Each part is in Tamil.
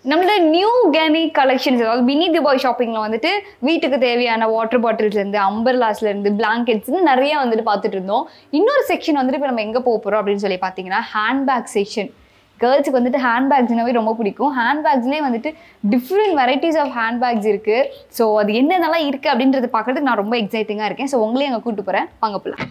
நம்மளோட நியூ கேனி கலெக்ஷன்ஸ் அதாவது மினி துபாய் ஷாப்பிங்கில் வந்துட்டு வீட்டுக்கு தேவையான வாட்டர் பாட்டில்ஸ்லேருந்து அம்பர்லாஸ்லேருந்து பிளாங்கெட்ஸ்னு நிறைய வந்துட்டு பார்த்துட்டு இருந்தோம் இன்னொரு செக்ஷன் வந்துட்டு இப்போ நம்ம எங்கே போக போகிறோம் அப்படின்னு சொல்லி பார்த்தீங்கன்னா ஹேண்ட்பேக் செக்ஷன் கேர்ள்ஸுக்கு வந்துட்டு ஹேண்ட்பேக்ஸ்னாவே ரொம்ப பிடிக்கும் ஹேண்ட்பேக்ஸ்லேயே வந்துட்டு டிஃப்ரெண்ட் வெரைட்டிஸ் ஆஃப் ஹேண்ட்பேக்ஸ் இருக்குது ஸோ அது என்னென்னலாம் இருக்குது அப்படின்றத பார்க்கறதுக்கு நான் ரொம்ப எக்ஸைட்டிங்காக இருக்கேன் ஸோ உங்களையும் அங்கே கூட்டு போகிறேன் வாங்க போகலாம்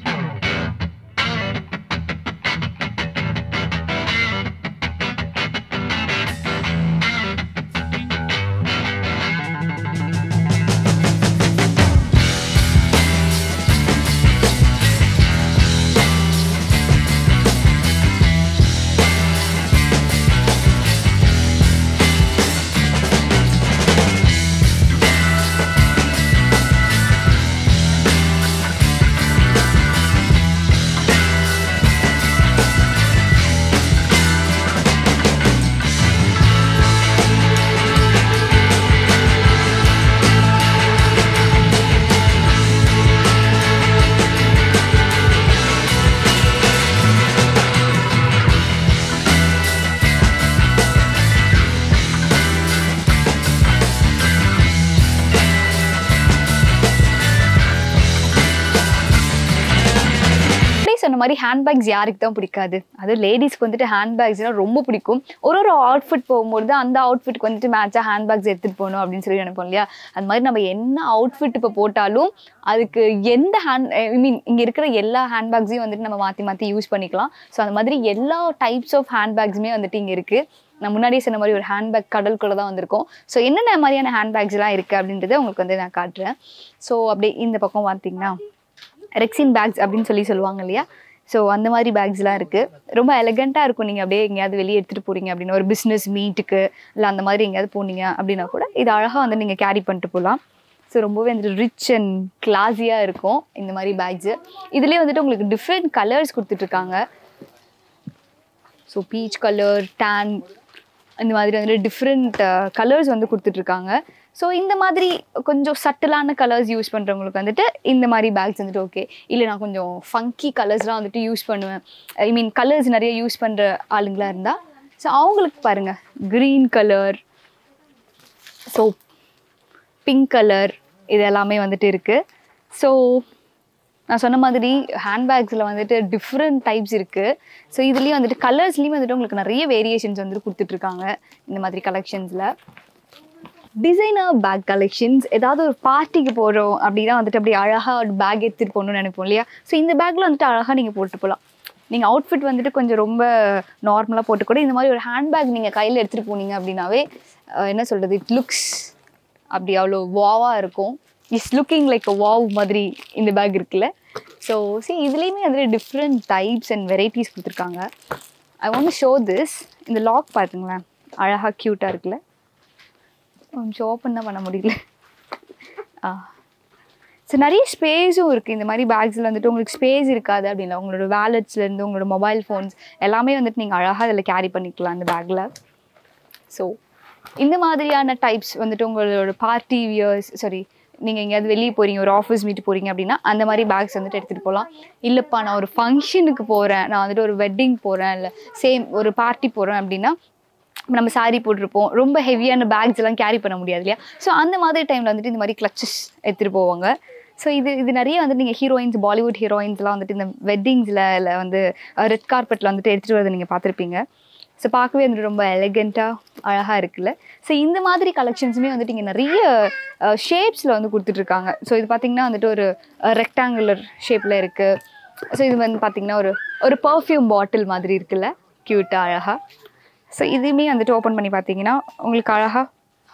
அப்படியே சொன்ன மாதிரி ஹேண்ட்பேக்ஸ் யாருக்கு தான் பிடிக்காது அது லேடிஸ்க்கு வந்துட்டு ஹேண்ட்பேக்ஸ்லாம் ரொம்ப பிடிக்கும் ஒரு ஒரு அவுட்ஃபிட் போகும்போது அந்த அவுட்ஃபிட்க்கு வந்துட்டு மேட்சாக ஹேண்ட்பேக்ஸ் எடுத்துகிட்டு போகணும் அப்படின்னு சொல்லி நினைப்போம் இல்லையா அது மாதிரி நம்ம என்ன அவுட்ஃபிட் இப்போ போட்டாலும் அதுக்கு எந்த ஹேண்ட் ஐ மீன் இங்கே இருக்கிற எல்லா ஹேண்ட்பேக்ஸையும் வந்துட்டு நம்ம மாற்றி மாற்றி யூஸ் பண்ணிக்கலாம் ஸோ அந்த மாதிரி எல்லா டைப்ஸ் ஆஃப் ஹேண்ட்பேக்ஸுமே வந்துட்டு இங்கே இருக்குது நான் முன்னாடியே சொன்ன மாதிரி ஒரு ஹேண்ட்பேக் கடலுக்குள்ள தான் வந்திருக்கோம் ஸோ என்னென்ன மாதிரியான ஹேண்ட்பேக்ஸ்லாம் இருக்குது அப்படின்றத உங்களுக்கு வந்து நான் காட்டுறேன் ஸோ அப்படியே இந்த பக்கம் பார்த்தீங்கன்னா ரெக்ஸின் பேக்ஸ் அப்படின்னு சொல்லி சொல்லுவாங்க இல்லையா ஸோ அந்த மாதிரி பேக்ஸ்லாம் இருக்குது ரொம்ப எலகண்ட்டாக இருக்கும் நீங்கள் அப்படியே எங்கேயாவது வெளியே எடுத்துகிட்டு போகிறீங்க அப்படின்னு ஒரு பிஸ்னஸ் மீட்டுக்கு இல்லை அந்த மாதிரி எங்கேயாவது போனீங்க அப்படின்னா கூட இது அழகாக வந்து நீங்கள் கேரி பண்ணிட்டு போகலாம் ஸோ ரொம்பவே வந்துட்டு ரிச் அண்ட் கிளாஸியாக இருக்கும் இந்த மாதிரி பேக்ஸு இதுலேயே வந்துட்டு உங்களுக்கு டிஃப்ரெண்ட் கலர்ஸ் கொடுத்துட்ருக்காங்க ஸோ பீச் கலர் டேன் இந்த மாதிரி வந்துட்டு டிஃப்ரெண்ட் கலர்ஸ் வந்து கொடுத்துட்ருக்காங்க ஸோ இந்த மாதிரி கொஞ்சம் சட்டிலான கலர்ஸ் யூஸ் பண்ணுறவங்களுக்கு வந்துட்டு இந்த மாதிரி பேக்ஸ் வந்துட்டு ஓகே இல்லை நான் கொஞ்சம் ஃபங்கி கலர்ஸ்லாம் வந்துட்டு யூஸ் பண்ணுவேன் ஐ மீன் கலர்ஸ் நிறைய யூஸ் பண்ணுற ஆளுங்களா இருந்தால் ஸோ அவங்களுக்கு பாருங்கள் green colour so pink colour இது எல்லாமே வந்துட்டு இருக்குது ஸோ நான் சொன்ன மாதிரி ஹேண்ட்பேக்ஸில் வந்துட்டு டிஃப்ரெண்ட் டைப்ஸ் இருக்குது ஸோ இதுலேயும் வந்துட்டு கலர்ஸ்லேயும் வந்துட்டு உங்களுக்கு நிறைய வேரியேஷன்ஸ் வந்துட்டு கொடுத்துட்ருக்காங்க இந்த மாதிரி கலெக்ஷன்ஸில் டிசைனர் பேக் கலெக்ஷன்ஸ் ஏதாவது ஒரு பார்ட்டிக்கு போகிறோம் அப்படின்னா வந்துட்டு அப்படி அழகாக ஒரு பேக் எடுத்துகிட்டு போகணும்னு நினைப்போம் இல்லையா ஸோ இந்த பேக்கில் வந்துட்டு அழகாக நீங்கள் போட்டு போகலாம் நீங்கள் அவுட்ஃபிட் வந்துட்டு கொஞ்சம் ரொம்ப நார்மலாக போட்டு கூட இந்த மாதிரி ஒரு ஹேண்ட்பேக் நீங்கள் கையில் எடுத்துகிட்டு போனீங்க அப்படின்னாவே அஹ், என்ன சொல்கிறது இட் லுக்ஸ் அப்படி அவ்வளோ வாவாக இருக்கும் is looking like a wow மாதிரி இந்த பேக் இருக்குல்ல ஸோ see இதுலேயுமே அதில் டிஃப்ரெண்ட் டைப்ஸ் அண்ட் வெரைட்டிஸ் கொடுத்துருக்காங்க ஐ வாண்ட் ஷோ திஸ் இந்த லாக் பார்த்துங்களேன் அழகாக க்யூட்டாக இருக்குல்ல கொஞ்சம் ஓப்பன் தான் பண்ண முடியல ஆ ஸோ நிறைய ஸ்பேஸும் இருக்குது இந்த மாதிரி பேக்ஸில் வந்துட்டு உங்களுக்கு ஸ்பேஸ் இருக்காது அப்படின்னா உங்களோட வேலட்ஸ்லேருந்து உங்களோட மொபைல் ஃபோன்ஸ் எல்லாமே வந்துட்டு நீங்கள் அழகாக அதில் கேரி பண்ணிக்கலாம் அந்த பேக்கில் ஸோ இந்த மாதிரியான டைப்ஸ் வந்துட்டு உங்களோட பார்ட்டி வியர்ஸ் சாரி நீங்கள் எங்கேயாவது வெளியே போகிறீங்க ஒரு ஆஃபீஸ் மீட் போகிறீங்க அப்படின்னா அந்த மாதிரி பேக்ஸ் வந்துட்டு எடுத்துகிட்டு போகலாம் இல்லைப்பா நான் ஒரு ஃபங்க்ஷனுக்கு போகிறேன் நான் வந்துட்டு ஒரு வெட்டிங் போகிறேன் இல்லை சேம் ஒரு பார்ட்டி போகிறேன் அப்படின்னா நம்ம சாரி போட்டிருப்போம் ரொம்ப ஹெவியான பேக்ஸ் எல்லாம் கேரி பண்ண முடியாது இல்லையா ஸோ அந்த மாதிரி டைமில் வந்துட்டு இந்த மாதிரி கிளச்சஸ் எடுத்துகிட்டு போவாங்க ஸோ இது இது நிறைய வந்துட்டு நீங்கள் ஹீரோயின்ஸ் பாலிவுட் ஹீரோயின்ஸ்லாம் வந்துட்டு இந்த வெட்டிங்ஸில் இல்லை வந்து ரெட் கார்பெட்டில் வந்துட்டு எடுத்துகிட்டு வரதை நீங்கள் பார்த்துருப்பீங்க ஸோ பார்க்கவே வந்துட்டு ரொம்ப எலகெண்ட்டாக அழகாக இருக்குல்ல ஸோ இந்த மாதிரி கலெக்ஷன்ஸுமே வந்துட்டு இங்கே நிறைய ஷேப்ஸில் வந்து கொடுத்துட்ருக்காங்க ஸோ இது பார்த்திங்கன்னா வந்துட்டு ஒரு ரெக்டாங்குலர் ஷேப்பில் இருக்குது ஸோ இது வந்து பார்த்திங்கன்னா ஒரு ஒரு பர்ஃப்யூம் பாட்டில் மாதிரி இருக்குல்ல க்யூட்டாக அழகாக ஸோ இதுவுமே வந்துட்டு ஓப்பன் பண்ணி பார்த்தீங்கன்னா உங்களுக்கு அழகாக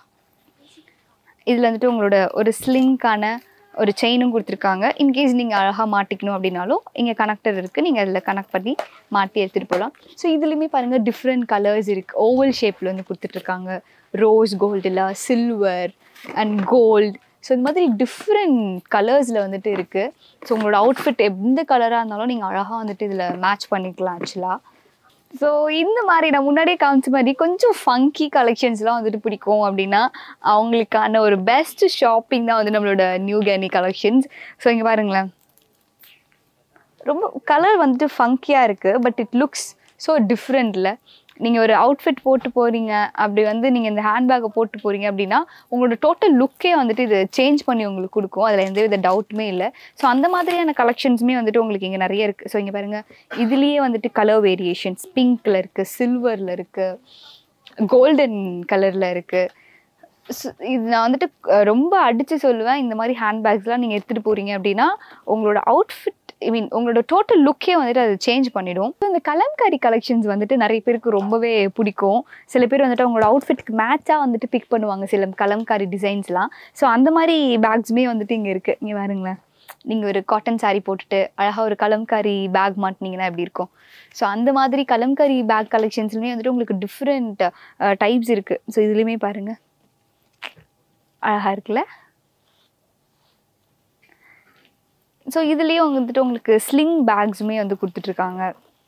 இதில் வந்துட்டு உங்களோட ஒரு ஸ்லிங்க்கான ஒரு செயினும் கொடுத்துருக்காங்க இன்கேஸ் நீங்கள் அழகாக மாட்டிக்கணும் அப்படின்னாலும் இங்கே கனெக்டர் இருக்குது நீங்கள் அதில் கனெக்ட் பண்ணி மாட்டி எடுத்துகிட்டு போகலாம் ஸோ இதுலேயுமே பாருங்கள் டிஃப்ரெண்ட் கலர்ஸ் இருக்குது ஓவல் ஷேப்பில் வந்து கொடுத்துட்ருக்காங்க ரோஸ் கோல்டில் சில்வர் அண்ட் கோல்டு ஸோ இந்த மாதிரி டிஃப்ரெண்ட் கலர்ஸில் வந்துட்டு இருக்குது ஸோ உங்களோட அவுட்ஃபிட் எந்த கலராக இருந்தாலும் நீங்கள் அழகாக வந்துட்டு இதில் மேட்ச் பண்ணிக்கலாம் ஆக்சுவலாக ஸோ இந்த மாதிரி நான் முன்னாடியே காமிச்ச மாதிரி கொஞ்சம் ஃபங்கி கலெக்ஷன்ஸ்லாம் வந்துட்டு பிடிக்கும் அப்படின்னா அவங்களுக்கான ஒரு பெஸ்ட் ஷாப்பிங் தான் வந்து நம்மளோட நியூ கேனி கலெக்ஷன்ஸ் ஸோ இங்கே பாருங்களேன் ரொம்ப கலர் வந்துட்டு ஃபங்கியாக இருக்குது பட் இட் லுக்ஸ் ஸோ டிஃப்ரெண்ட்டில் நீங்கள் ஒரு அவுட்ஃபிட் போட்டு போகிறீங்க அப்படி வந்து நீங்கள் இந்த ஹேண்ட்பேக்கை போட்டு போகிறீங்க அப்படின்னா உங்களோட டோட்டல் லுக்கே வந்துட்டு இது சேஞ்ச் பண்ணி உங்களுக்கு கொடுக்கும் அதில் எந்த வித டவுட்டுமே இல்லை ஸோ அந்த மாதிரியான கலெக்ஷன்ஸுமே வந்துட்டு உங்களுக்கு இங்கே நிறைய இருக்குது ஸோ இங்கே பாருங்கள் இதுலேயே வந்துட்டு கலர் வேரியேஷன்ஸ் பிங்க்கில் இருக்குது சில்வரில் இருக்குது கோல்டன் கலரில் இருக்குது ஸ்- இது நான் வந்துட்டு அஹ், ரொம்ப அடித்து சொல்லுவேன் இந்த மாதிரி ஹேண்ட்பேக்ஸ்லாம் நீங்கள் எடுத்துகிட்டு போகிறீங்க அப்படின்னா உங்களோட அவுட்ஃபிட் ஐ மீன் உங்களோட டோட்டல் லுக்கே வந்துட்டு அது சேஞ்ச் பண்ணிடும் So, இந்த கலம்காரி கலெக்ஷன்ஸ் வந்துட்டு நிறைய பேருக்கு ரொம்பவே பிடிக்கும் சில பேர் வந்துட்டு அவங்களோட அவுட்ஃபிட்க்கு மேட்சாக வந்துட்டு பிக் பண்ணுவாங்க சில கலம்காரி டிசைன்ஸ்லாம் ஸோ அந்த மாதிரி பேக்ஸுமே வந்துட்டு இங்கே இருக்குது இங்கே பாருங்களேன் நீங்கள் ஒரு காட்டன் saree போட்டுட்டு அழகாக ஒரு கலம்காரி பேக் மாட்டினீங்கன்னா எப்படி இருக்கும் ஸோ அந்த மாதிரி கலம்காரி பேக் கலெக்ஷன்ஸ்லையுமே வந்துட்டு உங்களுக்கு டிஃப்ரெண்ட் டைப்ஸ் இருக்குது ஸோ இதுலேயுமே பாருங்கள் அழகாக இருக்குல்ல ஸோ இதுலேயும் வந்துட்டு உங்களுக்கு ஸ்லிங் பேக்ஸுமே வந்து கொடுத்துட்ருக்காங்க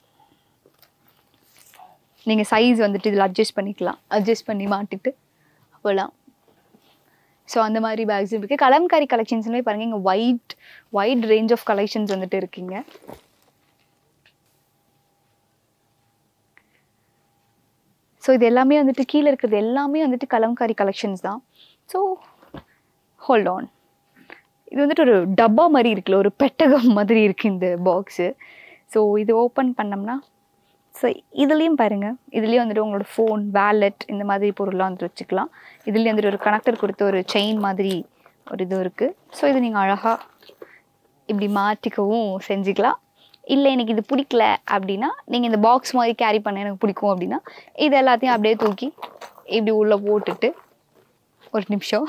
நீங்கள் சைஸ் வந்துட்டு இதில் அட்ஜஸ்ட் பண்ணிக்கலாம் அட்ஜஸ்ட் பண்ணி மாட்டிட்டு போகலாம் ஸோ அந்த மாதிரி பேக்ஸ் இருக்குது கலம்காரி கலெக்ஷன்ஸ்லேயே பாருங்கள் இங்கே white white range of collections வந்துட்டு இருக்கீங்க ஸோ இது எல்லாமே வந்துட்டு கீழே இருக்கிறது எல்லாமே வந்துட்டு கலம்காரி கலெக்ஷன்ஸ் தான் ஸோ ஹோல்ட் ஆன் இது வந்துட்டு ஒரு டப்பா மாதிரி இருக்குல்ல ஒரு பெட்டகம் மாதிரி இருக்குது இந்த பாக்ஸு ஸோ இது ஓப்பன் பண்ணோம்னா ஸோ இதுலேயும் பாருங்கள் இதுலேயும் வந்துட்டு உங்களோட ஃபோன் வேலெட் இந்த மாதிரி பொருள்லாம் வந்துட்டு வச்சுக்கலாம் இதுலேயும் வந்துட்டு ஒரு கனெக்டர் கொடுத்து ஒரு செயின் மாதிரி ஒரு இது இருக்குது ஸோ இது நீங்கள் அழகாக இப்படி மாற்றிக்கவும் செஞ்சுக்கலாம் இல்லை எனக்கு இது பிடிக்கல அப்படின்னா நீங்கள் இந்த பாக்ஸ் மாதிரி கேரி பண்ண எனக்கு பிடிக்கும் அப்படின்னா இது எல்லாத்தையும் அப்படியே தூக்கி இப்படி உள்ளே போட்டுட்டு ஒரு நிமிஷம்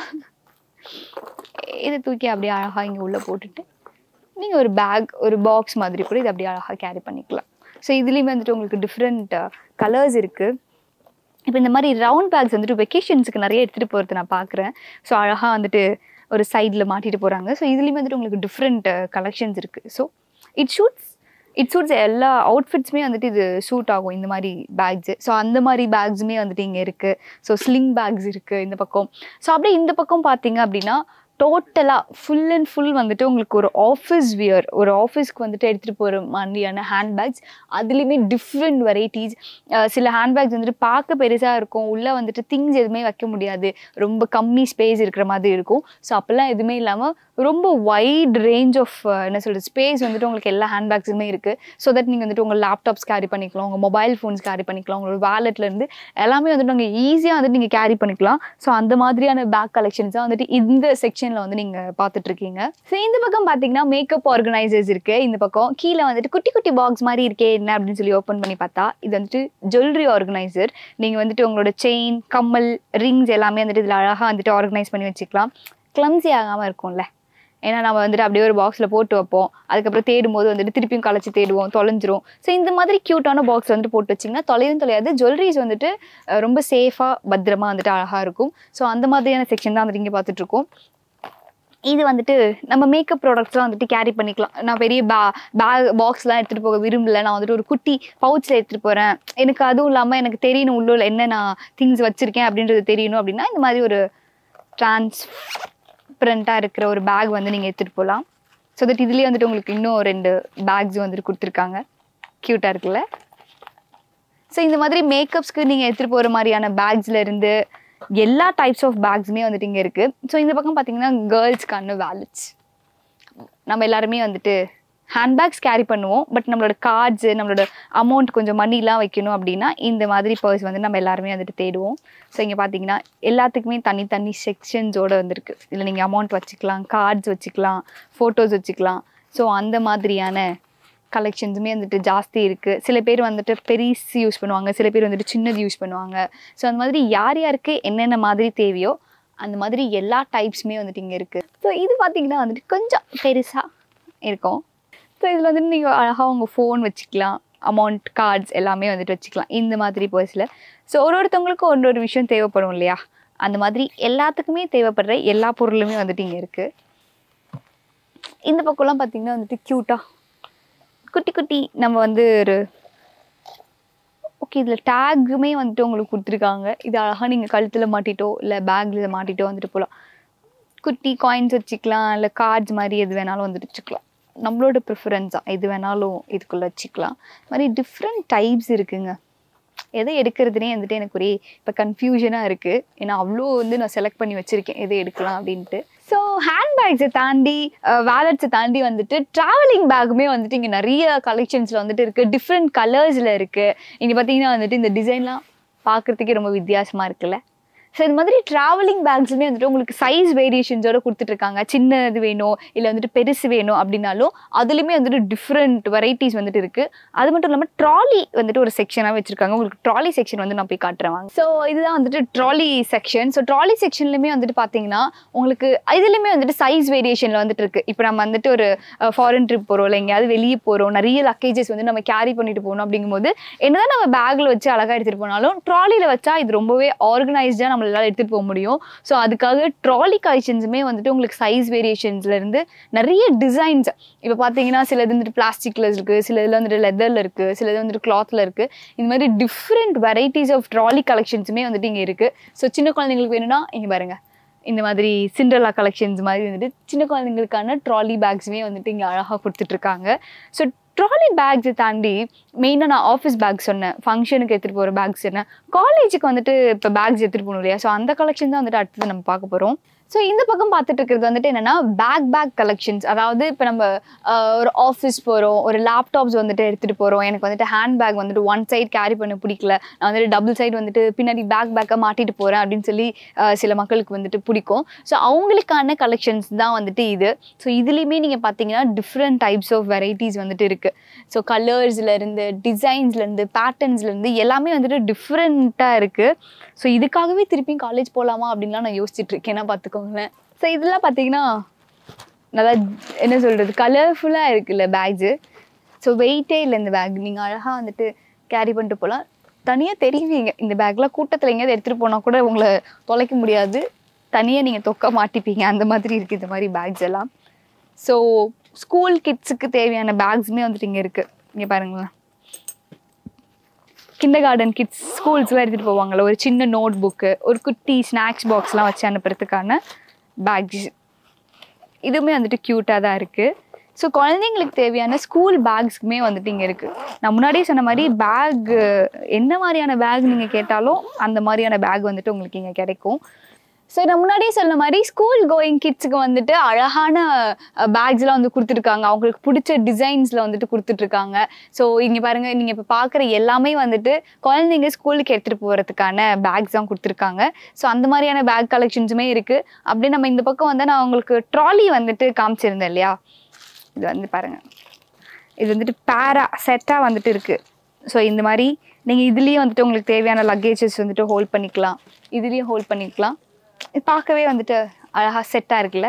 இதை தூக்கி அப்படியே அழகாக இங்கே உள்ளே போட்டுட்டு நீங்கள் ஒரு பேக் ஒரு பாக்ஸ் மாதிரி கூட இதை அப்படியே அழகாக கேரி பண்ணிக்கலாம் ஸோ இதுலேயுமே வந்துட்டு உங்களுக்கு டிஃப்ரெண்ட் கலர்ஸ் இருக்குது இப்போ இந்த மாதிரி ரவுண்ட் பேக்ஸ் வந்துட்டு வெக்கேஷன்ஸுக்கு நிறைய எடுத்துகிட்டு போகிறது நான் பார்க்குறேன் ஸோ அழகாக வந்துட்டு ஒரு சைடில் மாட்டிட்டு போகிறாங்க ஸோ இதுலேயுமே வந்துட்டு உங்களுக்கு டிஃப்ரெண்ட் கலெக்ஷன்ஸ் இருக்குது so it suits it suits எல்லா அவுட்ஃபிட்ஸுமே வந்துட்டு இது சூட் ஆகும் இந்த மாதிரி பேக்ஸு ஸோ அந்த மாதிரி பேக்ஸுமே வந்துட்டு இங்கே இருக்குது ஸோ ஸ்லிங் பேக்ஸ் இருக்குது இந்த பக்கம் ஸோ அப்படியே இந்த பக்கம் பார்த்தீங்க அப்படின்னா டோட்டலாக ஃபுல் அண்ட் ஃபுல் வந்துட்டு உங்களுக்கு ஒரு ஆஃபீஸ் வியர் ஒரு ஆஃபீஸ்க்கு வந்துட்டு எடுத்துகிட்டு போகிற மாதிரியான ஹேண்ட்பேக்ஸ் அதுலேயுமே டிஃப்ரெண்ட் வெரைட்டிஸ் சில ஹேண்ட்பேக்ஸ் வந்துட்டு பார்க்க பெருசாக இருக்கும் உள்ளே வந்துட்டு திங்ஸ் எதுவுமே வைக்க முடியாது ரொம்ப கம்மி ஸ்பேஸ் இருக்கிற மாதிரி இருக்கும் ஸோ அப்போல்லாம் எதுவுமே இல்லாமல் ரொம்ப வைட் ரேஞ்ச் ஆஃப் என்ன சொல்கிறது ஸ்பேஸ் வந்துட்டு உங்களுக்கு எல்லா ஹேண்ட்பேக்ஸுமே இருக்குது ஸோ தட் நீங்கள் வந்துட்டு உங்கள் லேப்டாப்ஸ் கேரி பண்ணிக்கலாம் உங்கள் மொபைல் ஃபோன்ஸ் கேரி பண்ணிக்கலாம் உங்களோட வேலெட்லேருந்து எல்லாமே வந்துட்டு நீங்கள் ஈஸியாக வந்துட்டு நீங்கள் கேரி பண்ணிக்கலாம் ஸோ அந்த மாதிரியான பேக் கலெக்ஷன்ஸ் தான் வந்துட்டு இந்த செக்ஷனில் வந்து நீங்கள் பார்த்துட்ருக்கீங்க ஸோ இந்த பக்கம் பார்த்தீங்கன்னா மேக்கப் ஆர்கனைசர்ஸ் இருக்குது இந்த பக்கம் கீழே வந்துட்டு குட்டி குட்டி பாக்ஸ் மாதிரி இருக்கே என்ன அப்படின்னு சொல்லி ஓப்பன் பண்ணி பார்த்தா இது வந்துட்டு ஜுவல்லரி ஆர்கனைசர் நீங்கள் வந்துட்டு உங்களோட செயின் கம்மல் ரிங்ஸ் எல்லாமே வந்துட்டு இதில் அழகாக வந்துட்டு ஆர்கனைஸ் பண்ணி வச்சுக்கலாம் கிளம்ஸி ஆகாமல் இருக்கும்ல ஏன்னா நம்ம வந்துட்டு அப்படியே ஒரு பாக்ஸில் போட்டு வைப்போம் அதுக்கப்புறம் தேடும் போது வந்துட்டு திருப்பியும் களைச்சி தேடுவோம் தொலைஞ்சிரும் ஸோ இந்த மாதிரி க்யூட்டான பாக்ஸ் வந்துட்டு போட்டு வச்சிங்கன்னா தொலையும் தொலையாது ஜுவல்லரிஸ் வந்துட்டு அஹ், ரொம்ப சேஃபாக பத்திரமா வந்துட்டு அழகாக இருக்கும் ஸோ அந்த மாதிரியான செக்ஷன் தான் வந்துட்டு இங்கே பார்த்துட்ருக்கோம் இது வந்துட்டு நம்ம மேக்கப் ப்ராடக்ட்ஸ்லாம் வந்துட்டு கேரி பண்ணிக்கலாம் நான் பெரிய பே பேக் பாக்ஸ்லாம் எடுத்துகிட்டு போக விரும்பல நான் வந்துட்டு ஒரு குட்டி பவுச்சில் எடுத்துகிட்டு போகிறேன் எனக்கு அதுவும் இல்லாமல் எனக்கு தெரியணும் உள்ள என்ன நான் திங்ஸ் வச்சுருக்கேன் அப்படின்றது தெரியணும் அப்படின்னா இந்த மாதிரி ஒரு டிரான்ஸ்பரண்ட்டாக இருக்கிற ஒரு பேக் வந்து நீங்கள் எடுத்துகிட்டு போகலாம் ஸோ தட் இதுலேயே வந்துட்டு உங்களுக்கு இன்னும் ரெண்டு பேக்ஸ் வந்துட்டு கொடுத்துருக்காங்க க்யூட்டாக இருக்குல்ல ஸோ இந்த மாதிரி மேக்கப்ஸ்க்கு நீங்கள் எடுத்துகிட்டு போகிற மாதிரியான பேக்ஸில் இருந்து எல்லா டைப்ஸ் ஆஃப் பேக்ஸுமே வந்துட்டு இங்கே இருக்குது ஸோ இந்த பக்கம் பார்த்தீங்கன்னா கேர்ள்ஸ்க்கான வேலட்ஸ் நம்ம எல்லாருமே வந்துட்டு ஹேண்ட்பேக்ஸ் கேரி பண்ணுவோம் பட் நம்மளோட கார்ட்ஸு நம்மளோட அமௌண்ட் கொஞ்சம் மணிலாம் வைக்கணும் அப்படின்னா இந்த மாதிரி பர்ஸ் வந்து நம்ம எல்லாருமே வந்துட்டு தேடுவோம் ஸோ இங்கே பார்த்தீங்கன்னா எல்லாத்துக்குமே தனி தனி செக்ஷன்ஸோடு வந்திருக்கு இதில் நீங்கள் அமௌண்ட் வச்சுக்கலாம் கார்ட்ஸ் வச்சுக்கலாம் ஃபோட்டோஸ் வச்சுக்கலாம் ஸோ அந்த மாதிரியான கலெக்ஷன்ஸுமே வந்துட்டு ஜாஸ்தி இருக்குது சில பேர் வந்துட்டு பெரிசு யூஸ் பண்ணுவாங்க சில பேர் வந்துட்டு சின்னது யூஸ் பண்ணுவாங்க ஸோ அந்த மாதிரி யார் யாருக்கு என்னென்ன மாதிரி தேவையோ அந்த மாதிரி எல்லா டைப்ஸுமே வந்துட்டு இங்கே இருக்குது ஸோ இது பார்த்தீங்கன்னா வந்துட்டு கொஞ்சம் பெருசாக இருக்கும் ஸோ இதில் வந்துட்டு நீங்கள் அழகாக உங்கள் ஃபோன் வச்சுக்கலாம் அமௌண்ட் கார்ட்ஸ் எல்லாமே வந்துட்டு வச்சுக்கலாம் இந்த மாதிரி பர்ஸில் ஸோ ஒரு ஒருத்தவங்களுக்கும் ஒரு ஒரு விஷயம் தேவைப்படும் இல்லையா அந்த மாதிரி எல்லாத்துக்குமே தேவைப்படுற எல்லா பொருளுமே வந்துட்டு இங்கே இருக்குது இந்த பக்கம்லாம் பார்த்தீங்கன்னா வந்துட்டு க்யூட்டாக குட்டி குட்டி நம்ம வந்து ஒரு ஓகே இதில் டேக்குமே வந்துட்டு உங்களுக்கு கொடுத்துருக்காங்க இது அழகாக நீங்கள் கழுத்தில் மாட்டிட்டோ இல்லை பேக்கில் மாட்டிட்டோ வந்துட்டு போகலாம் குட்டி காயின்ஸ் வச்சுக்கலாம் இல்லை கார்ட்ஸ் மாதிரி எது வேணாலும் வந்துட்டு வச்சுக்கலாம் நம்மளோட ப்ரிஃபரன்ஸ் தான் எது வேணாலும் இதுக்குள்ளே வச்சுக்கலாம் இது மாதிரி டிஃப்ரெண்ட் டைப்ஸ் இருக்குங்க எதை எடுக்கிறதுனே வந்துட்டு எனக்கு ஒரே இப்போ கன்ஃபியூஷனாக இருக்குது ஏன்னா அவ்வளோ வந்து நான் செலக்ட் பண்ணி வச்சுருக்கேன் எதை எடுக்கலாம் அப்படின்ட்டு ஸோ ஹேண்ட்பேக்ஸை தாண்டி வேலட்ஸை தாண்டி வந்துட்டு ட்ராவலிங் பேக்குமே வந்துட்டு இங்கே நிறைய கலெக்ஷன்ஸில் வந்துட்டு இருக்குது டிஃப்ரெண்ட் கலர்ஸில் இருக்குது இங்கே பார்த்தீங்கன்னா வந்துட்டு இந்த டிசைன்லாம் பார்க்குறதுக்கே ரொம்ப வித்தியாசமாக இருக்குல்ல ஸோ இந்த மாதிரி ட்ராவலிங் பேக்ஸ்லுமே வந்துட்டு உங்களுக்கு சைஸ் வேரியேஷன்ஸோட கொடுத்துட்ருக்காங்க சின்னது வேணும் இல்லை வந்துட்டு பெருசு வேணும் அப்படின்னாலும் அதுலேயுமே வந்துட்டு டிஃப்ரெண்ட் வெரைட்டிஸ் வந்துட்டு இருக்குது அது மட்டும் இல்லாமல் ட்ராலி வந்துட்டு ஒரு செக்ஷனாக வச்சுருக்காங்க உங்களுக்கு ட்ராலி செக்ஷன் வந்து நான் போய் காட்டுறேன் வாங்க ஸோ இதுதான் வந்துட்டு ட்ராலி செக்ஷன் ஸோ ட்ராலி செக்ஷன்லையுமே வந்துட்டு பார்த்தீங்கன்னா உங்களுக்கு இதுலேயுமே வந்துட்டு சைஸ் வேரியேஷனில் வந்துட்டு இருக்குது இப்போ நம்ம வந்துட்டு ஒரு ஃபாரின் ட்ரிப் போகிறோம் இல்லை எங்கேயாவது வெளியே போகிறோம் நிறைய லக்கேஜஸ் வந்து நம்ம கேரி பண்ணிட்டு போகணும் அப்படிங்கும்போது என்னதான் நம்ம பேக்கில் வச்சு அழகாக எடுத்துகிட்டு போனாலும் ட்ராலியில் வச்சா இது ரொம்பவே ஆர்கனைஸ்டாக நம்மளால எடுத்துகிட்டு போக முடியும் ஸோ அதுக்காக ட்ராலி கலெக்ஷன்ஸுமே வந்துட்டு உங்களுக்கு சைஸ் வேரியேஷன்ஸ்லேருந்து நிறைய டிசைன்ஸ் இப்போ பார்த்தீங்கன்னா சில இது வந்துட்டு பிளாஸ்டிக்கில் இருக்குது சில இதில் வந்துட்டு லெதரில் இருக்குது சில இது வந்துட்டு கிளாத்தில் இருக்குது இந்த மாதிரி டிஃப்ரெண்ட் வெரைட்டிஸ் ஆஃப் ட்ராலி கலெக்ஷன்ஸுமே வந்துட்டு இங்கே இருக்குது ஸோ சின்ன குழந்தைங்களுக்கு வேணும்னா இங்கே பாருங்க இந்த மாதிரி சிண்ட்ரலா கலெக்ஷன்ஸ் மாதிரி வந்துட்டு சின்ன குழந்தைங்களுக்கான ட்ராலி பேக்ஸுமே வந்துட்டு இங்கே அழகாக கொடுத்துட்ருக்காங்க ஸோ ட்ராலி பேக்ஸை தாண்டி மெயினாக நான் ஆஃபீஸ் பேக் சொன்னேன் ஃபங்க்ஷனுக்கு எடுத்துகிட்டு போகிற பேக்ஸ் சொன்னேன் காலேஜுக்கு வந்துட்டு இப்போ பேக்ஸ் எடுத்துகிட்டு போகணும் இல்லையா ஸோ அந்த கலெக்ஷன் தான் வந்துட்டு அடுத்தது நம்ம பார்க்க போகிறோம் ஸோ இந்த பக்கம் பார்த்துட்டு இருக்கிறது வந்துட்டு என்னென்னா பேக் பேக் கலெக்ஷன்ஸ் அதாவது இப்போ நம்ம ஆஹ், ஒரு ஆஃபீஸ் போகிறோம் ஒரு லேப்டாப்ஸ் வந்துட்டு எடுத்துகிட்டு போகிறோம் எனக்கு வந்துட்டு ஹேண்ட் பேக் வந்துட்டு ஒன் சைடு கேரி பண்ண பிடிக்கல நான் வந்துட்டு டபுள் சைடு வந்துட்டு பின்னாடி பேக் பேக்காக மாட்டிட்டு போகிறேன் அப்படின்னு சொல்லி ஆஹ், சில மக்களுக்கு வந்துட்டு பிடிக்கும் ஸோ அவங்களுக்கான கலெக்ஷன்ஸ் தான் வந்துட்டு இது ஸோ இதுலேயுமே நீங்கள் பார்த்தீங்கன்னா டிஃப்ரெண்ட் டைப்ஸ் ஆஃப் வெரைட்டிஸ் வந்துட்டு இருக்குது ஸோ கலர்ஸ்லேருந்து டிசைன்ஸ்லேருந்து பேட்டர்ன்ஸ்லேருந்து எல்லாமே வந்துட்டு டிஃப்ரெண்ட்டாக இருக்குது ஸோ இதுக்காகவே திருப்பியும் காலேஜ் போகலாமா அப்படின்லாம் நான் யோசிச்சுட்டு இருக்கேன்னா பார்த்துக்கோங்களேன் ஸோ இதெல்லாம் பார்த்தீங்கன்னா நல்லா என்ன சொல்கிறது கலர்ஃபுல்லாக இருக்குல்ல பேக்ஸு ஸோ வெயிட்டே இல்லை இந்த பேக் நீங்கள் அழகாக வந்துட்டு கேரி பண்ணிட்டு போகலாம் தனியாக தெரியுவீங்க இந்த பேக்லாம் கூட்டத்தில் எங்கேயாவது எடுத்துகிட்டு போனால் கூட உங்களை தொலைக்க முடியாது தனியாக நீங்கள் தொக்க மாட்டிப்பீங்க அந்த மாதிரி இருக்குது இந்த மாதிரி பேக்ஸ் எல்லாம் ஸோ ஸ்கூல் கிட்ஸுக்கு தேவையான பேக்ஸுமே வந்துட்டு இங்கே இருக்குது இங்கே பாருங்களேன் கிண்டர் கார்டன் கிட்ஸ் ஸ்கூல்ஸ்லாம் எடுத்துகிட்டு போவாங்கள்ல ஒரு சின்ன நோட் புக்கு ஒரு குட்டி ஸ்நாக்ஸ் பாக்ஸ்லாம் வச்சு அனுப்புறதுக்கான பேக்ஸ் இதுவுமே வந்துட்டு க்யூட்டாக தான் இருக்குது ஸோ குழந்தைங்களுக்கு தேவையான ஸ்கூல் பேக்ஸ்க்குமே வந்துட்டு இங்கே இருக்குது நான் முன்னாடியே சொன்ன மாதிரி பேக் என்ன மாதிரியான பேக் நீங்கள் கேட்டாலும் அந்த மாதிரியான பேக் வந்துட்டு உங்களுக்கு இங்கே கிடைக்கும் ஸோ நான் முன்னாடியே சொன்ன மாதிரி ஸ்கூல் கோயிங் கிட்ஸுக்கு வந்துட்டு அழகான பேக்ஸ்லாம் வந்து கொடுத்துருக்காங்க அவங்களுக்கு பிடிச்ச டிசைன்ஸில் வந்துட்டு கொடுத்துட்ருக்காங்க ஸோ இங்கே பாருங்கள் நீங்கள் இப்போ பார்க்குற எல்லாமே வந்துட்டு குழந்தைங்க ஸ்கூலுக்கு எடுத்துகிட்டு போகிறதுக்கான பேக்ஸ் தான் கொடுத்துருக்காங்க ஸோ அந்த மாதிரியான பேக் கலெக்ஷன்ஸுமே இருக்குது அப்படியே நம்ம இந்த பக்கம் வந்து நான் உங்களுக்கு ட்ராலி வந்துட்டு காமிச்சிருந்தேன் இல்லையா இது வந்து பாருங்கள் இது வந்துட்டு பேரா செட்டாக வந்துட்டு இருக்குது ஸோ இந்த மாதிரி நீங்கள் இதுலேயும் வந்துட்டு உங்களுக்கு தேவையான லக்கேஜஸ் வந்துட்டு ஹோல்ட் பண்ணிக்கலாம் இதுலேயும் ஹோல்ட் பண்ணிக்கலாம் இது பார்க்கவே வந்துட்டு அழகாக செட்டாக இருக்குல்ல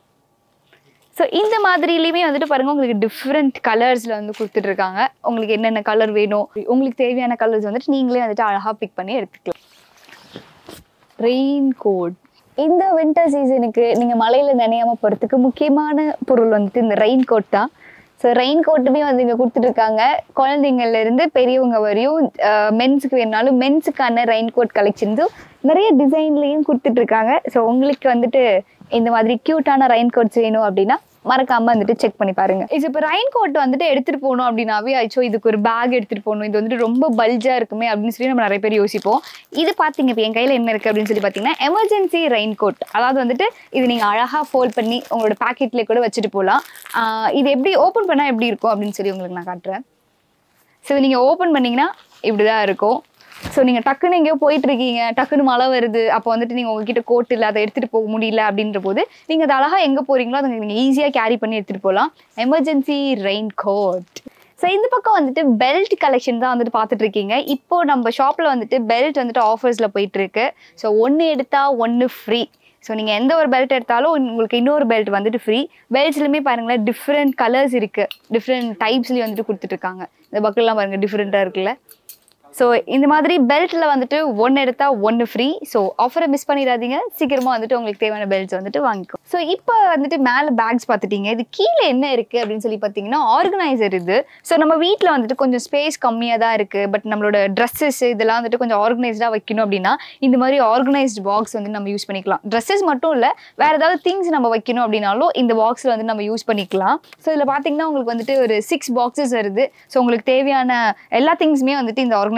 ஸோ இந்த மாதிரிலையுமே வந்துட்டு பாருங்க உங்களுக்கு டிஃப்ரெண்ட் கலர்ஸில் வந்து கொடுத்துட்ருக்காங்க உங்களுக்கு என்னென்ன கலர் வேணும் உங்களுக்கு தேவையான கலர்ஸ் வந்துட்டு நீங்களே வந்துட்டு அழகாக பிக் பண்ணி எடுத்துக்கலாம் ரெயின் கோட் இந்த வின்டர் சீசனுக்கு நீங்கள் மழையில் நனையாமல் போகிறதுக்கு முக்கியமான பொருள் வந்துட்டு இந்த ரெயின் கோட் தான் ஸோ ரெயின் கோட்டுமே வந்து இங்கே கொடுத்துட்ருக்காங்க குழந்தைங்கள்ல இருந்து பெரியவங்க வரையும் மென்ஸுக்கு வேணுனாலும் மென்ஸுக்கான ரெயின் கோட் கலெக்ஷன்ஸும் நிறைய டிசைன்லேயும் கொடுத்துட்ருக்காங்க ஸோ உங்களுக்கு வந்துட்டு இந்த மாதிரி க்யூட்டான ரெயின் கோட்ஸ் வேணும் அப்படின்னா மறக்காம வந்துட்டு செக் பண்ணி பாருங்க இது இப்போ ரெயின் கோட் வந்துட்டு எடுத்துட்டு போகணும் அப்படின்னாவே ஆச்சோ இதுக்கு ஒரு பேக் எடுத்துட்டு போகணும் இது வந்துட்டு ரொம்ப பல்ஜா இருக்குமே அப்படின்னு சொல்லி நம்ம நிறைய பேர் யோசிப்போம் இது பார்த்தீங்க இப்போ என் கையில் என்ன இருக்கு அப்படின்னு சொல்லி பார்த்தீங்கன்னா எமர்ஜென்சி ரெயின் கோட் அதாவது வந்துட்டு இது நீங்கள் அழகாக ஃபோல்ட் பண்ணி உங்களோட பாக்கெட்லேயே கூட வச்சுட்டு போகலாம் ஆஹ் இது எப்படி ஓப்பன் பண்ணால் எப்படி இருக்கும் அப்படின்னு சொல்லி உங்களுக்கு நான் காட்டுறேன் ஸோ இது நீங்கள் ஓப்பன் பண்ணீங்கன்னா இப்படி தான் இருக்கும் ஸோ நீங்கள் டக்குன்னு எங்கேயோ போயிட்டு இருக்கீங்க டக்குன்னு மழை வருது அப்போ வந்துட்டு நீங்கள் உங்ககிட்ட கோட் இல்லை அதை எடுத்துகிட்டு போக முடியல அப்படின்ற போது நீங்கள் அதை அழகாக எங்கே போகிறீங்களோ அதை நீங்கள் ஈஸியாக கேரி பண்ணி எடுத்துகிட்டு போகலாம் எமர்ஜென்சி ரெயின் கோட் ஸோ இந்த பக்கம் வந்துட்டு பெல்ட் கலெக்ஷன் தான் வந்துட்டு பார்த்துட்டு இருக்கீங்க இப்போ நம்ம ஷாப்பில் வந்துட்டு பெல்ட் வந்துட்டு ஆஃபர்ஸில் போயிட்டு இருக்கு ஸோ ஒன்று எடுத்தால் ஒன்று ஃப்ரீ ஸோ நீங்கள் எந்த ஒரு பெல்ட் எடுத்தாலும் உங்களுக்கு இன்னொரு பெல்ட் வந்துட்டு ஃப்ரீ பெல்ட்ஸ்லையுமே பாருங்களேன் டிஃப்ரெண்ட் கலர்ஸ் இருக்குது டிஃப்ரெண்ட் டைப்ஸ்லேயும் வந்துட்டு கொடுத்துட்ருக்காங்க இந்த பக்கெல்லாம் பாருங்கள் டிஃப்ரெண்ட்டாக இருக்குல்ல ஸோ இந்த மாதிரி பெல்ட்டில் வந்துட்டு ஒன்று எடுத்தால் ஒன்று ஃப்ரீ ஸோ ஆஃபரை மிஸ் பண்ணிடாதீங்க சீக்கிரமாக வந்துட்டு உங்களுக்கு தேவையான பெல்ட்ஸ் வந்துட்டு வாங்கிக்கும் ஸோ இப்போ வந்துட்டு மேலே பேக்ஸ் பார்த்துட்டீங்க இது கீழே என்ன இருக்குது அப்படின்னு சொல்லி பார்த்தீங்கன்னா ஆர்கனைசர் இது ஸோ நம்ம வீட்டில் வந்துட்டு கொஞ்சம் ஸ்பேஸ் கம்மியாக தான் இருக்குது பட் நம்மளோட ட்ரெஸ்ஸஸ் இதெல்லாம் வந்துட்டு கொஞ்சம் ஆர்கனைஸ்டாக வைக்கணும் அப்படின்னா இந்த மாதிரி ஆர்கனைஸ்டு பாக்ஸ் வந்து நம்ம யூஸ் பண்ணிக்கலாம் ட்ரெஸ்ஸஸ் மட்டும் இல்லை வேறு ஏதாவது திங்ஸ் நம்ம வைக்கணும் அப்படின்னாலும் இந்த பாக்ஸில் வந்து நம்ம யூஸ் பண்ணிக்கலாம் ஸோ இதில் பார்த்தீங்கன்னா உங்களுக்கு வந்துட்டு ஒரு சிக்ஸ் பாக்ஸஸ் வருது ஸோ உங்களுக்கு தேவையான எல்லா திங்ஸுமே வந்துட்டு இந்த ஆர்கனைஸ்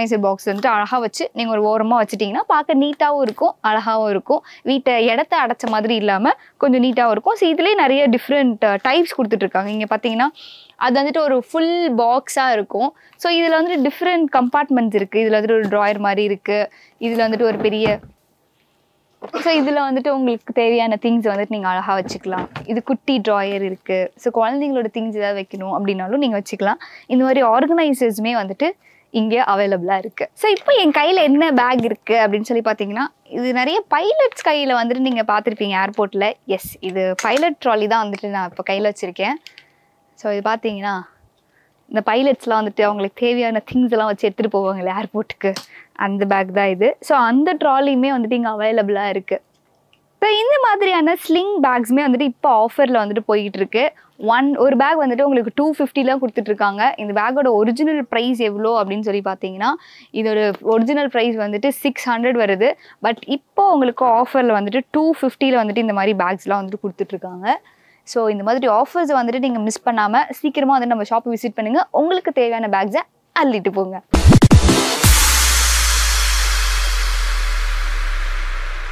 ஆர்கனைசர் பாக்ஸ் வந்துட்டு அழகாக வச்சு நீங்கள் ஒரு ஓரமாக வச்சுட்டிங்கன்னா பார்க்க நீட்டாகவும் இருக்கும் அழகாகவும் இருக்கும் வீட்டை இடத்த அடைச்ச மாதிரி இல்லாமல் கொஞ்சம் நீட்டாகவும் இருக்கும் ஸோ இதுலேயே நிறைய டிஃப்ரெண்ட் டைப்ஸ் கொடுத்துட்ருக்காங்க இங்கே பார்த்தீங்கன்னா அது வந்துட்டு ஒரு ஃபுல் பாக்ஸாக இருக்கும் ஸோ இதில் வந்துட்டு டிஃப்ரெண்ட் கம்பார்ட்மெண்ட்ஸ் இருக்குது இதில் வந்துட்டு ஒரு ட்ராயர் மாதிரி இருக்குது இதில் வந்துட்டு ஒரு பெரிய ஸோ இதில் வந்துட்டு உங்களுக்கு தேவையான திங்ஸ் வந்துட்டு நீங்கள் அழகாக வச்சுக்கலாம் இது குட்டி ட்ராயர் இருக்குது ஸோ குழந்தைங்களோட திங்ஸ் ஏதாவது வைக்கணும் அப்படின்னாலும் நீங்கள் வச்சுக்கலாம் இந்த மாதிரி ஆர்கனைசர்ஸுமே வந்துட்டு இங்கே அவைலபிளாக இருக்குது ஸோ இப்போ என் கையில் என்ன பேக் இருக்குது அப்படின்னு சொல்லி பார்த்தீங்கன்னா இது நிறைய பைலட்ஸ் கையில் வந்துட்டு நீங்கள் பார்த்துருப்பீங்க ஏர்போர்ட்டில் எஸ் இது பைலட் ட்ராலி தான் வந்துட்டு நான் இப்போ கையில் வச்சுருக்கேன் ஸோ இது பார்த்தீங்கன்னா இந்த பைலட்ஸ்லாம் வந்துட்டு அவங்களுக்கு தேவையான திங்ஸ் எல்லாம் வச்சு எடுத்துகிட்டு போவாங்கல்ல ஏர்போர்ட்டுக்கு அந்த பேக் தான் இது ஸோ அந்த ட்ராலியுமே வந்துட்டு இங்கே அவைலபிளாக இருக்குது ஸோ இந்த மாதிரியான ஸ்லிங் பேக்ஸுமே வந்துட்டு இப்போ ஆஃபரில் வந்துட்டு போய்கிட்டு இருக்கு ஒன் ஒரு பேக் வந்துட்டு உங்களுக்கு டூ ஃபிஃப்டிலாம் கொடுத்துட்ருக்காங்க இந்த பேக்கோட ஒரிஜினல் ப்ரைஸ் எவ்வளோ அப்படின்னு சொல்லி பார்த்தீங்கன்னா இதோட ஒரிஜினல் ப்ரைஸ் வந்துட்டு சிக்ஸ் ஹண்ட்ரட் வருது பட் இப்போ உங்களுக்கு ஆஃபரில் வந்துட்டு டூ ஃபிஃப்டியில் வந்துட்டு இந்த மாதிரி பேக்ஸ்லாம் வந்துட்டு கொடுத்துட்ருக்காங்க ஸோ இந்த மாதிரி ஆஃபர்ஸ் வந்துட்டு நீங்கள் மிஸ் பண்ணாமல் சீக்கிரமாக வந்து நம்ம ஷாப்பை விசிட் பண்ணுங்கள் உங்களுக்கு தேவையான பேக்ஸை அள்ளிட்டு போங்க